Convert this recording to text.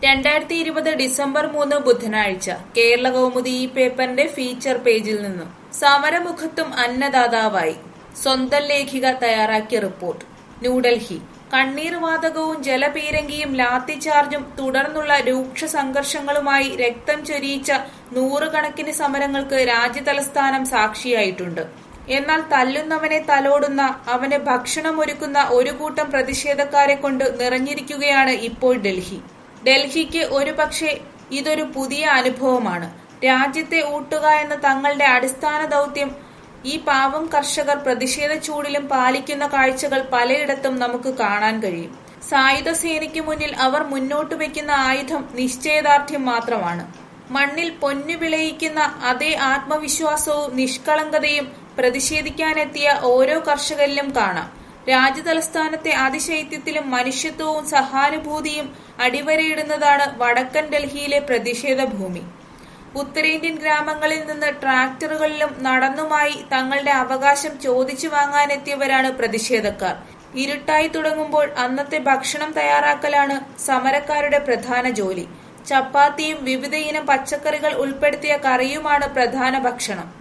രണ്ടായിരത്തി ഇരുപത് ഡിസംബർ മൂന്ന് ബുധനാഴ്ച കേരള കൗമുദി ഈ പേപ്പറിന്റെ ഫീച്ചർ പേജിൽ നിന്നും സമരമുഖത്തും അന്നദാതാവായി സ്വന്തം ലേഖിക തയ്യാറാക്കിയ റിപ്പോർട്ട് ന്യൂഡൽഹി കണ്ണീർ വാതകവും ജലപീരങ്കിയും ലാത്തിചാർജും തുടർന്നുള്ള രൂക്ഷ സംഘർഷങ്ങളുമായി രക്തം ചൊരിയിച്ച നൂറുകണക്കിന് സമരങ്ങൾക്ക് രാജ്യതലസ്ഥാനം സാക്ഷിയായിട്ടുണ്ട് എന്നാൽ തല്ലുന്നവനെ തലോടുന്ന അവന് ഭക്ഷണമൊരുക്കുന്ന ഒരു കൂട്ടം പ്രതിഷേധക്കാരെ കൊണ്ട് നിറഞ്ഞിരിക്കുകയാണ് ഇപ്പോൾ ഡൽഹി ഡൽഹിക്ക് ഒരുപക്ഷെ ഇതൊരു പുതിയ അനുഭവമാണ് രാജ്യത്തെ ഊട്ടുക എന്ന തങ്ങളുടെ അടിസ്ഥാന ദൗത്യം ഈ പാവം കർഷകർ പ്രതിഷേധ ചൂടിലും പാലിക്കുന്ന കാഴ്ചകൾ പലയിടത്തും നമുക്ക് കാണാൻ കഴിയും സായുധ സേനയ്ക്ക് മുന്നിൽ അവർ മുന്നോട്ട് വയ്ക്കുന്ന ആയുധം നിശ്ചയദാർഢ്യം മാത്രമാണ് മണ്ണിൽ പൊന്നു വിളയിക്കുന്ന അതേ ആത്മവിശ്വാസവും നിഷ്കളങ്കതയും പ്രതിഷേധിക്കാനെത്തിയ ഓരോ കർഷകരിലും കാണാം രാജ്യതലസ്ഥാനത്തെ അതിശൈത്യത്തിലും മനുഷ്യത്വവും സഹാനുഭൂതിയും അടിവരയിടുന്നതാണ് വടക്കൻ ഡൽഹിയിലെ പ്രതിഷേധ ഭൂമി ഉത്തരേന്ത്യൻ ഗ്രാമങ്ങളിൽ നിന്ന് ട്രാക്ടറുകളിലും നടന്നുമായി തങ്ങളുടെ അവകാശം ചോദിച്ചു വാങ്ങാനെത്തിയവരാണ് പ്രതിഷേധക്കാർ ഇരുട്ടായി തുടങ്ങുമ്പോൾ അന്നത്തെ ഭക്ഷണം തയ്യാറാക്കലാണ് സമരക്കാരുടെ പ്രധാന ജോലി ചപ്പാത്തിയും വിവിധയിനം പച്ചക്കറികൾ ഉൾപ്പെടുത്തിയ കറിയുമാണ് പ്രധാന ഭക്ഷണം